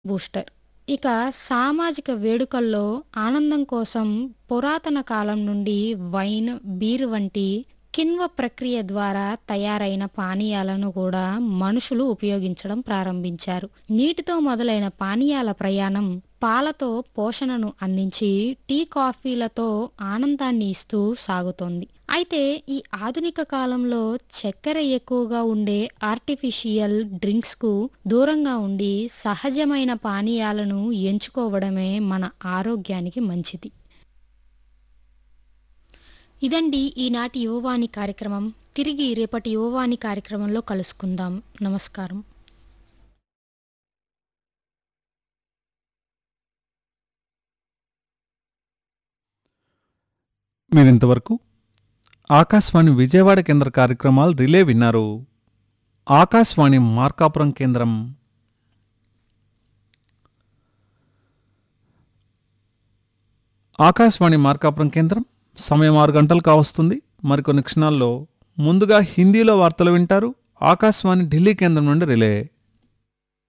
booster ఇక సామాజిక వేడుకల్లో ఆనందం కోసం పురాతన కాలం నుండి వైన్ బీర్ వంటి కిణ్వ ప్రక్రియ ద్వారా తయారైన పానీయాలను కూడా మనుషులు ఉపయోగించడం ప్రారంభించారు నీటితో మొదలైన పానీయాల ప్రయాణం పాలతో పోషణను అందించి టీ కాఫీలతో ఆనందాన్ని ఇస్తూ సాగుతోంది అయితే ఈ ఆధునిక కాలంలో చక్కెర ఎక్కువగా ఉండే ఆర్టిఫిషియల్ డ్రింక్స్ కు దూరంగా ఉండి సహజమైన పానీయాలను ఎంచుకోవడమే మన ఆరోగ్యానికి మంచిది ఇదండి ఈనాటి యువవాణి కార్యక్రమం తిరిగి రేపటి యువవాణి కార్యక్రమంలో కలుసుకుందాం నమస్కారం మీరింతవరకు ఆకాశవాణి విజయవాడ కేంద్ర కార్యక్రమాలు రిలే విన్నారు ఆకాశవాణి మార్కాపురం కేంద్రం ఆకాశవాణి మార్కాపురం కేంద్రం సమయం ఆరు గంటలు కావస్తుంది మరికొన్ని క్షణాల్లో ముందుగా హిందీలో వార్తలు వింటారు ఆకాశవాణి ఢిల్లీ కేంద్రం నుండి రిలే